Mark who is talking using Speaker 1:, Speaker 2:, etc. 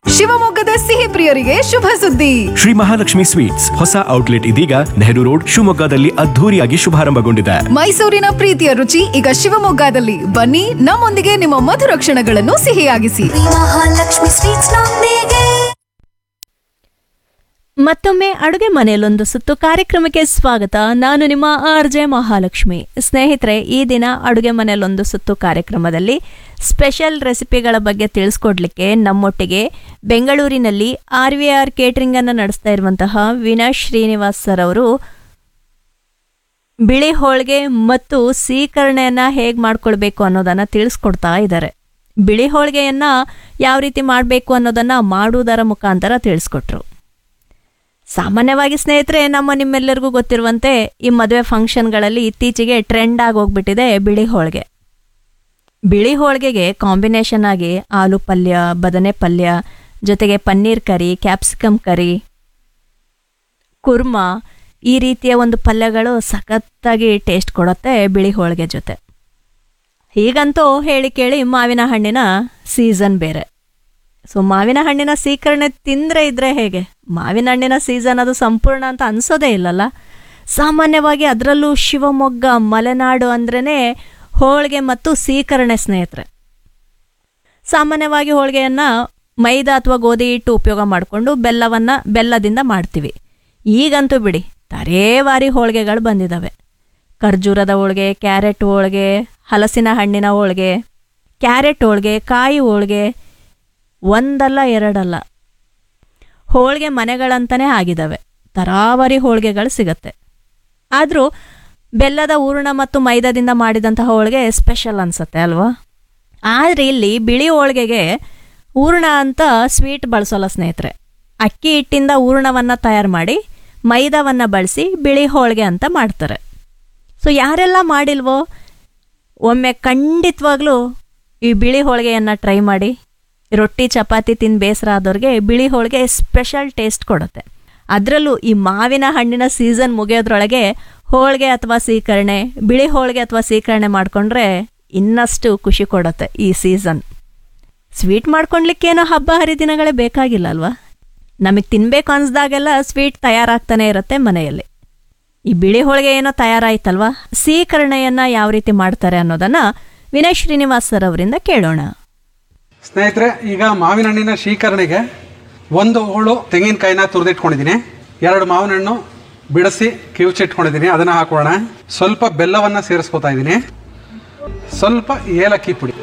Speaker 1: ಶಿವಮೊಗ್ಗದ ಸಿಹಿ ಪ್ರಿಯರಿಗೆ ಶುಭ ಸುದ್ದಿ
Speaker 2: ಶ್ರೀ ಮಹಾಲಕ್ಷ್ಮಿ ಸ್ವೀಟ್ಸ್ ಹೊಸ ಔಟ್ಲೆಟ್ ಇದೀಗ ನೆಹರು ರೋಡ್ ಶಿವಮೊಗ್ಗದಲ್ಲಿ ಅದ್ಧೂರಿಯಾಗಿ ಶುಭಾರಂಭಗೊಂಡಿದೆ
Speaker 1: ಮೈಸೂರಿನ ಪ್ರೀತಿಯ ರುಚಿ ಈಗ ಶಿವಮೊಗ್ಗದಲ್ಲಿ ಬನ್ನಿ ನಮ್ಮೊಂದಿಗೆ ನಿಮ್ಮ ಮಧುರ ಕ್ಷಣಗಳನ್ನು ಸಿಹಿಯಾಗಿಸಿ
Speaker 3: ಮಹಾಲಕ್ಷ್ಮಿ ಸ್ವೀಟ್ಸ್ ನೊಂದಿಗೆ
Speaker 4: ಮತ್ತೊಮ್ಮೆ ಅಡುಗೆ ಮನೆಯಲ್ಲೊಂದು ಸುತ್ತು ಕಾರ್ಯಕ್ರಮಕ್ಕೆ ಸ್ವಾಗತ ನಾನು ನಿಮ್ಮ ಆರ್ ಜೆ ಮಹಾಲಕ್ಷ್ಮಿ ಸ್ನೇಹಿತರೆ ಈ ದಿನ ಅಡುಗೆ ಮನೆಯಲ್ಲೊಂದು ಸುತ್ತು ಕಾರ್ಯಕ್ರಮದಲ್ಲಿ ಸ್ಪೆಷಲ್ ರೆಸಿಪಿಗಳ ಬಗ್ಗೆ ತಿಳಿಸ್ಕೊಡ್ಲಿಕ್ಕೆ ನಮ್ಮೊಟ್ಟಿಗೆ ಬೆಂಗಳೂರಿನಲ್ಲಿ ಆರ್ ವಿ ಆರ್ ಕೇಟರಿಂಗ್ ಅನ್ನು ನಡೆಸ್ತಾ ಇರುವಂತಹ ವಿನಾಶ್ ಶ್ರೀನಿವಾಸ್ ಸರ್ ಅವರು ಬಿಳಿ ಹೋಳಿಗೆ ಮತ್ತು ಸೀಕರಣೆಯನ್ನ ಹೇಗೆ ಮಾಡ್ಕೊಳ್ಬೇಕು ಅನ್ನೋದನ್ನ ತಿಳಿಸ್ಕೊಡ್ತಾ ಇದ್ದಾರೆ ಬಿಳಿ ಹೋಳಿಗೆಯನ್ನ ಯಾವ ರೀತಿ ಮಾಡಬೇಕು ಅನ್ನೋದನ್ನ ಮಾಡುವುದರ ಮುಖಾಂತರ ತಿಳಿಸ್ಕೊಟ್ರು ಸಾಮಾನ್ಯವಾಗಿ ಸ್ನೇಹಿತರೆ ನಮ್ಮ ನಿಮ್ಮೆಲ್ಲರಿಗೂ ಗೊತ್ತಿರುವಂತೆ ಈ ಮದುವೆ ಫಂಕ್ಷನ್ಗಳಲ್ಲಿ ಇತ್ತೀಚೆಗೆ ಟ್ರೆಂಡ್ ಆಗಿ ಹೋಗ್ಬಿಟ್ಟಿದೆ ಬಿಳಿ ಹೋಳಿಗೆ ಬಿಳಿ ಹೋಳಿಗೆಗೆ ಕಾಂಬಿನೇಷನ್ ಆಗಿ ಆಲೂ ಪಲ್ಯ ಬದನೆ ಪಲ್ಯ ಜೊತೆಗೆ paneer curry capsicum curry kurma ಈ ರೀತಿಯ ಒಂದು ಪಲ್ಯಗಳು ಸಖತ್ತಾಗಿ ಟೇಸ್ಟ್ ಕೊಡುತ್ತೆ ಬಿಳಿ ಹೋಳಿಗೆ ಜೊತೆ ಹೀಗಂತೂ ಹೇಳಿ ಕೇಳಿ ಮಾವಿನ ಹಣ್ಣಿನ ಸೀಸನ್ ಬೇರೆ ಸೊ ಮಾವಿನ ಹಣ್ಣಿನ ಸೀಕರಣೆ ತಿಂದ್ರೆ ಇದ್ರೆ ಹೇಗೆ ಮಾವಿನ ಹಣ್ಣಿನ ಸೀಸನ್ ಅದು ಸಂಪೂರ್ಣ ಅಂತ ಅನ್ಸೋದೇ ಇಲ್ಲಲ್ಲ ಸಾಮಾನ್ಯವಾಗಿ ಅದರಲ್ಲೂ ಶಿವಮೊಗ್ಗ ಮಲೆನಾಡು ಅಂದ್ರೇ ಹೋಳಿಗೆ ಮತ್ತು ಸೀಕರಣೆ ಸ್ನೇಹಿತರೆ ಸಾಮಾನ್ಯವಾಗಿ ಹೋಳಿಗೆಯನ್ನು ಮೈದಾ ಅಥವಾ ಗೋಧಿ ಹಿಟ್ಟು ಉಪಯೋಗ ಮಾಡಿಕೊಂಡು ಬೆಲ್ಲವನ್ನು ಬೆಲ್ಲದಿಂದ ಮಾಡ್ತೀವಿ ಈಗಂತೂ ಬಿಡಿ ತರೇವಾರಿ ಹೋಳಿಗೆಗಳು ಬಂದಿದ್ದಾವೆ ಖರ್ಜೂರದ ಹೋಳಿಗೆ ಕ್ಯಾರೆಟ್ ಹೋಳಿಗೆ ಹಲಸಿನ ಹಣ್ಣಿನ ಹೋಳಿಗೆ ಕ್ಯಾರೆಟ್ ಹೋಳಿಗೆ ಕಾಯಿ ಹೋಳಿಗೆ ಒಂದಲ್ಲ ಎರಡಲ್ಲ ಹೋಳಿಗೆ ಮನೆಗಳಂತಲೇ ಆಗಿದ್ದಾವೆ ತರಾವರಿ ಹೋಳಿಗೆಗಳು ಸಿಗತ್ತೆ ಆದರೂ ಬೆಲ್ಲದ ಹೂರಣ ಮತ್ತು ಮೈದಾದಿಂದ ಮಾಡಿದಂತಹ ಹೋಳಿಗೆ ಸ್ಪೆಷಲ್ ಅನ್ಸುತ್ತೆ ಅಲ್ವಾ ಆದರೆ ಇಲ್ಲಿ ಬಿಳಿ ಹೋಳಿಗೆಗೆ ಹೂರಣ ಅಂತ ಸ್ವೀಟ್ ಬಳಸೋಲ್ಲ ಸ್ನೇಹಿತರೆ ಅಕ್ಕಿ ಹಿಟ್ಟಿಂದ ಹೂರಣವನ್ನು ತಯಾರು ಮಾಡಿ ಮೈದಾವನ್ನು ಬಳಸಿ ಬಿಳಿ ಹೋಳಿಗೆ ಅಂತ ಮಾಡ್ತಾರೆ ಸೊ ಯಾರೆಲ್ಲ ಮಾಡಿಲ್ವೋ ಒಮ್ಮೆ ಖಂಡಿತವಾಗ್ಲೂ ಈ ಬಿಳಿ ಹೋಳಿಗೆಯನ್ನು ಟ್ರೈ ಮಾಡಿ ರೊಟ್ಟಿ ಚಪಾತಿ ತಿಂದು ಬೇಸರ ಆದವ್ರಿಗೆ ಬಿಳಿ ಹೋಳಿಗೆ ಸ್ಪೆಷಲ್ ಟೇಸ್ಟ್ ಕೊಡುತ್ತೆ ಅದರಲ್ಲೂ ಈ ಮಾವಿನ ಹಣ್ಣಿನ ಸೀಸನ್ ಮುಗಿಯೋದ್ರೊಳಗೆ ಹೋಳಿಗೆ ಅಥವಾ ಸೀಕರಣೆ ಬಿಳಿ ಹೋಳಿಗೆ ಅಥವಾ ಸೀಕರಣೆ ಮಾಡಿಕೊಂಡ್ರೆ ಇನ್ನಷ್ಟು ಖುಷಿ ಕೊಡುತ್ತೆ ಈ ಸೀಸನ್ ಸ್ವೀಟ್ ಮಾಡ್ಕೊಳ್ಲಿಕ್ಕೇನೋ ಹಬ್ಬ ಹರಿದಿನಗಳೇ ಬೇಕಾಗಿಲ್ಲ ಅಲ್ವಾ ನಮಗೆ ತಿನ್ಬೇಕು ಅನ್ಸ್ದಾಗೆಲ್ಲ ಸ್ವೀಟ್ ತಯಾರಾಗ್ತಾನೆ ಇರುತ್ತೆ ಮನೆಯಲ್ಲಿ ಈ ಬಿಳಿ ಹೋಳಿಗೆ ಏನೋ ತಯಾರಾಯ್ತಲ್ವಾ ಸೀಕರಣೆಯನ್ನ ಯಾವ ರೀತಿ ಮಾಡ್ತಾರೆ ಅನ್ನೋದನ್ನ ವಿನಯ್ ಶ್ರೀನಿವಾಸ್ ಸರ್ ಅವರಿಂದ ಕೇಳೋಣ
Speaker 5: ಸ್ನೇಹಿತರೆ ಈಗ ಮಾವಿನ ಹಣ್ಣಿನ ಶೀಕರಣೆಗೆ ಒಂದು ಹೋಳು ತೆಂಗಿನಕಾಯಿನ ತುರಿದಿಟ್ಕೊಂಡಿದ್ದೀನಿ ಎರಡು ಮಾವಿನ ಹಣ್ಣು ಬಿಡಿಸಿ ಕಿವುಚಿಟ್ಕೊಂಡಿದ್ದೀನಿ ಅದನ್ನು ಹಾಕೋಣ ಸ್ವಲ್ಪ ಬೆಲ್ಲವನ್ನು ಸೇರಿಸ್ಕೊತಾ ಇದ್ದೀನಿ ಸ್ವಲ್ಪ ಏಲಕ್ಕಿ ಪುಡಿ